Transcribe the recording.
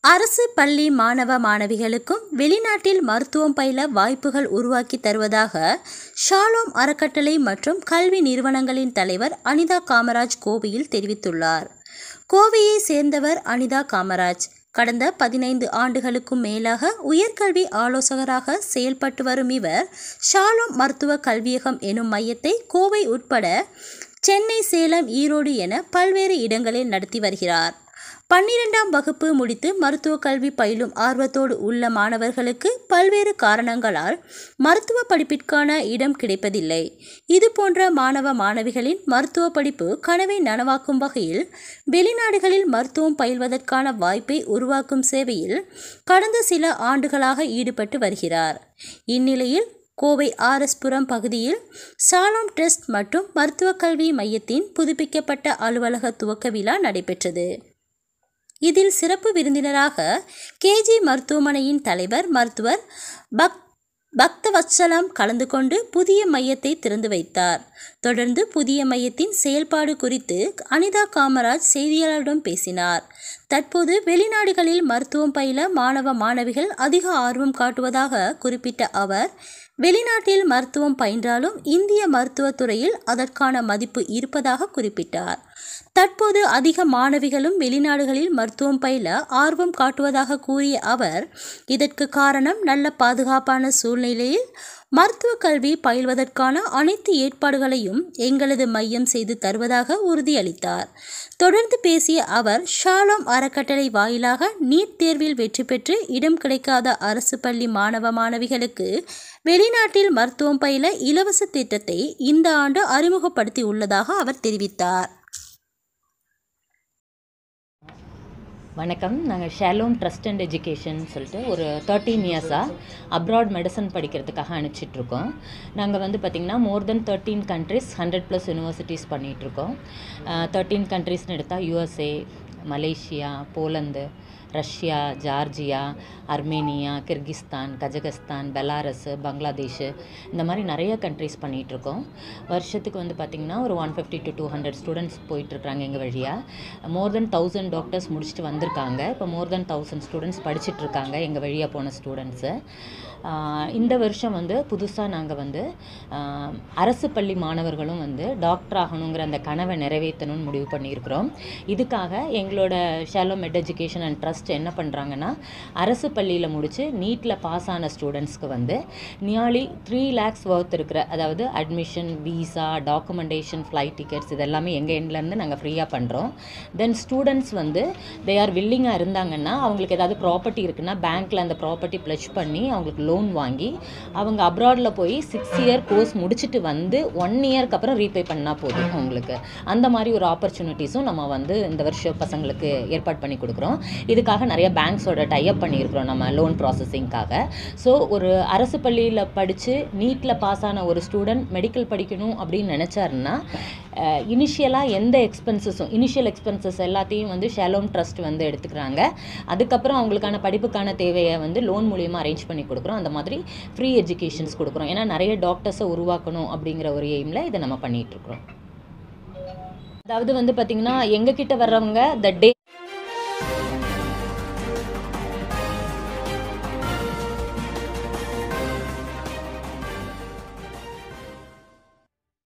அரசு பள்ளி மாணவ மாணவிகளுக்கும் வெளிநாட்டில் மருத்துவம் பயில வாய்ப்புகள் உருவாக்கி தருவதாக ஷாலோம் அறக்கட்டளை மற்றும் கல்வி நிறுவனங்களின் தலைவர் அனிதா காமராஜ் கோவையில் தெரிவித்துள்ளார் கோவையை சேர்ந்தவர் அனிதா காமராஜ் கடந்த பதினைந்து ஆண்டுகளுக்கும் மேலாக உயர்கல்வி ஆலோசகராக செயல்பட்டு வரும் இவர் ஷாலோம் மருத்துவ கல்வியகம் எனும் மையத்தை கோவை உட்பட சென்னை சேலம் ஈரோடு என பல்வேறு இடங்களில் நடத்தி வருகிறார் பன்னிரெண்டாம் வகுப்பு முடித்து மருத்துவ கல்வி பயிலும் ஆர்வத்தோடு உள்ள மாணவர்களுக்கு பல்வேறு காரணங்களால் மருத்துவ படிப்பிற்கான இடம் கிடைப்பதில்லை இது போன்ற மாணவ மாணவிகளின் மருத்துவ படிப்பு கனவை நனவாக்கும் வகையில் வெளிநாடுகளில் மருத்துவம் பயில்வதற்கான வாய்ப்பை உருவாக்கும் சேவையில் கடந்த சில ஆண்டுகளாக ஈடுபட்டு வருகிறார் இந்நிலையில் கோவை ஆர்எஸ்புரம் பகுதியில் சாலம் ட்ரஸ்ட் மற்றும் மருத்துவக் கல்வி மையத்தின் புதுப்பிக்கப்பட்ட அலுவலக துவக்க விழா நடைபெற்றது இதில் சிறப்பு விருந்தினராக கேஜி மருத்துவமனையின் தலைவர் மருத்துவர் பக் பக்தவத்சலம் கலந்து கொண்டு புதிய மையத்தை திறந்து வைத்தார் தொடர்ந்து புதிய மையத்தின் செயல்பாடு குறித்து அனிதா காமராஜ் செய்தியாளரிடம் பேசினார் தற்போது வெளிநாடுகளில் மருத்துவம் பயில மாணவ மாணவிகள் அதிக ஆர்வம் காட்டுவதாக குறிப்பிட்ட அவர் வெளிநாட்டில் மருத்துவம் பயின்றாலும் இந்திய மருத்துவத் துறையில் அதற்கான மதிப்பு இருப்பதாக குறிப்பிட்டார் தற்போது அதிக மாணவிகளும் வெளிநாடுகளில் மருத்துவம் பயில ஆர்வம் காட்டுவதாக கூறிய அவர் இதற்கு காரணம் நல்ல பாதுகாப்பான சூழ்நிலையில் மருத்துவ கல்வி பயில்வதற்கான அனைத்து ஏற்பாடுகளையும் எங்களது மையம் செய்து தருவதாக உறுதியளித்தார் தொடர்ந்து பேசிய அவர் ஷாலோம் அறக்கட்டளை வாயிலாக நீட் தேர்வில் வெற்றி பெற்று இடம் கிடைக்காத அரசு பள்ளி மாணவ மாணவிகளுக்கு வெளிநாட்டில் மருத்துவம் பயில இலவச திட்டத்தை இந்த ஆண்டு அறிமுகப்படுத்தி உள்ளதாக அவர் தெரிவித்தார் வணக்கம் நாங்கள் ஷேலோம் ட்ரஸ்ட் அண்ட் எஜுகேஷன் சொல்லிட்டு ஒரு தேர்ட்டீன் இயர்ஸாக அப்ராட் மெடிசன் படிக்கிறதுக்காக அனுப்பிச்சிட்ருக்கோம் நாங்கள் வந்து பார்த்திங்கன்னா more than thirteen countries hundred plus universities பண்ணிகிட்ருக்கோம் தேர்ட்டீன் கண்ட்ரிஸ்னு எடுத்தால் USA Malaysia Poland Russia Georgia Armenia Kyrgyzstan Kazakhstan Belarus Bangladesh இந்த மாதிரி நிறைய கண்ட்ரிஸ் பண்ணிகிட்ருக்கோம் வருஷத்துக்கு வந்து பார்த்திங்கன்னா ஒரு one fifty to two hundred students போயிட்டுருக்காங்க எங்கள் வழியாக மோர் தென் தௌசண்ட் டாக்டர்ஸ் முடிச்சுட்டு வந்திருக்காங்க இப்போ மோர் தென் தௌசண்ட் ஸ்டூடெண்ட்ஸ் படிச்சுட்ருக்காங்க எங்கள் வழியாக போன ஸ்டூடெண்ட்ஸு இந்த வருஷம் வந்து புதுசாக நாங்கள் வந்து அரசு பள்ளி மாணவர்களும் வந்து டாக்டர் ஆகணுங்கிற அந்த கனவை நிறைவேற்றணும்னு முடிவு பண்ணியிருக்கிறோம் இதுக்காக எங்களோட ஷாலோ மெட் எஜுகேஷன் அண்ட் ட்ரஸ்ட் என்ன பண்ணுறாங்கன்னா அரசு பள்ளியில் முடித்து நீட்டில் பாஸ் ஆன ஸ்டூடெண்ட்ஸ்க்கு வந்து நியர்லி த்ரீ லேக்ஸ் ஒர்த் இருக்கிற அதாவது admission visa documentation flight tickets இதெல்லாமே எங்கள் எண்ட்லேருந்து நாங்கள் ஃப்ரீயாக பண்ணுறோம் தென் ஸ்டூடெண்ட்ஸ் வந்து தே ஆர் வில்லிங்காக இருந்தாங்கன்னா அவங்களுக்கு ஏதாவது ப்ராப்பர்ட்டி இருக்குன்னா பேங்க்கில் அந்த ப்ராப்பர்ட்டி ப்ளஷ் பண்ணி அவங்களுக்கு லோன் வாங்கி அவங்க அப்ராடில் போய் சிக்ஸ் இயர் கோர்ஸ் முடிச்சுட்டு வந்து ஒன் இயர்க்கு அப்புறம் ரீபே பண்ணால் போதும் அவங்களுக்கு அந்த மாதிரி ஒரு ஆப்பர்ச்சுனிட்டிஸும் நம்ம வந்து இந்த வருஷம் பசங்களுக்கு ஏற்பாடு பண்ணி கொடுக்குறோம் இதுக்காக நிறைய பேங்க்ஸோட டைப் பண்ணியிருக்கிறோம் நம்ம லோன் ப்ராசஸிங்காக ஸோ ஒரு அரசு பள்ளியில் படித்து நீட்டில் பாஸ் ஆன ஒரு ஸ்டூடெண்ட் மெடிக்கல் படிக்கணும் அப்படின்னு நினச்சாருன்னா இனிஷியலாக எந்த எக்ஸ்பென்சஸும் இனிஷியல் எக்ஸ்பென்சஸ் எல்லாத்தையும் வந்து ஷெலோன் ட்ரஸ்ட் வந்து எடுத்துக்கிறாங்க அதுக்கப்புறம் அவங்களுக்கான படிப்புக்கான தேவையை வந்து லோன் மூலியமாக அரேஞ்ச் பண்ணி கொடுக்குறோம் அந்த மாதிரி ஃப்ரீ எஜுகேஷன்ஸ் கொடுக்குறோம் ஏன்னா நிறைய டாக்டர்ஸை உருவாக்கணும் அப்படிங்கிற ஒரு எய்மில் இதை நம்ம பண்ணிகிட்ருக்குறோம் அதாவது வந்து பார்த்திங்கன்னா எங்ககிட்ட வர்றவங்க த டே